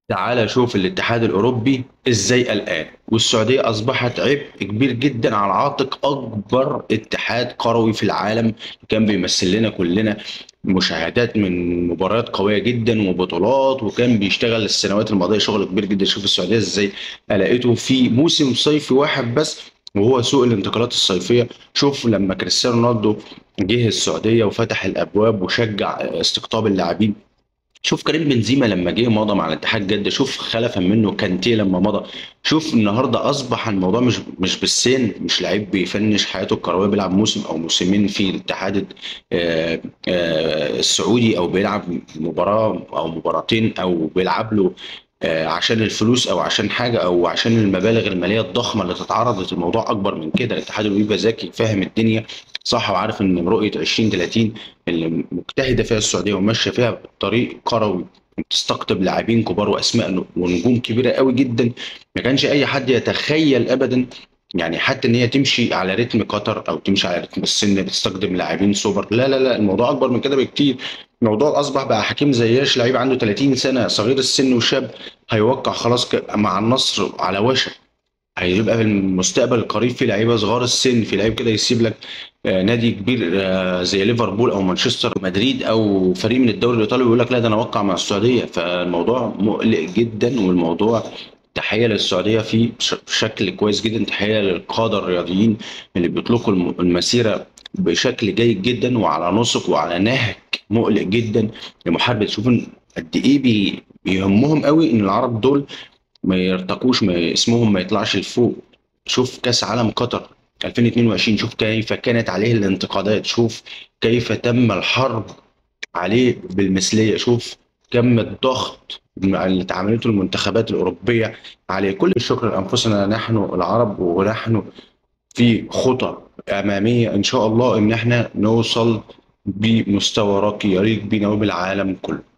تعال شوف الاتحاد الأوروبي ازاي قلقان والسعودية أصبحت عبء كبير جدا على عاتق أكبر اتحاد كروي في العالم كان بيمثل لنا كلنا مشاهدات من مباريات قوية جدا وبطولات وكان بيشتغل السنوات الماضية شغل كبير جدا شوف السعودية ازاي قلقته في موسم صيفي واحد بس وهو سوق الانتقالات الصيفية شوف لما كريستيانو رونالدو جه السعودية وفتح الأبواب وشجع استقطاب اللاعبين شوف كريم بنزيما لما جه مضى مع الاتحاد جده شوف خلفا منه كانتيه لما مضى شوف النهارده اصبح الموضوع مش مش بالسن مش لعيب بيفنش حياته الكرويه بيلعب موسم او موسمين في الاتحاد آه، آه، السعودي او بيلعب مباراه او مباراتين او بيلعب له آه، عشان الفلوس او عشان حاجه او عشان المبالغ الماليه الضخمه اللي تتعرض الموضوع اكبر من كده الاتحاد الاولمبي ذكي فاهم الدنيا صح وعارف ان رؤيه 2030 اللي مجتهده فيها السعوديه وماشيه فيها طريق كروي بتستقطب لاعبين كبار واسماء ونجوم كبيره قوي جدا ما كانش اي حد يتخيل ابدا يعني حتى ان هي تمشي على رتم قطر او تمشي على رتم السن بتستخدم لاعبين سوبر لا لا لا الموضوع اكبر من كده بكتير الموضوع اصبح بقى حكيم زياش لعيب عنده 30 سنه صغير السن وشاب هيوقع خلاص ك- مع النصر على وشك هيبقى في المستقبل القريب في لعيبه صغار السن في لعيب كده يسيب لك آه، نادي كبير آه، زي ليفربول او مانشستر مدريد او فريق من الدوري الايطالي ويقول لك لا ده انا اوقع مع السعوديه فالموضوع مقلق جدا والموضوع تحيه للسعوديه فيه بش- بشكل كويس جدا تحيه للقاده الرياضيين اللي بيطلقوا الم- المسيره بشكل جيد جدا وعلى نسق وعلى نهج مقلق جدا لمحاربه شوف قد ايه بي- بيهمهم قوي ان العرب دول ما يرتقوش ما اسمهم ما يطلعش لفوق شوف كأس عالم قطر 2022 شوف كيف كانت عليه الانتقادات شوف كيف تم الحرب عليه بالمثلية شوف كم الضغط اللي اتعملته المنتخبات الأوروبية عليه كل الشكر لأنفسنا نحن العرب ونحن في خطى أمامية إن شاء الله إن احنا نوصل بمستوى راقي يليق بنا وبالعالم كله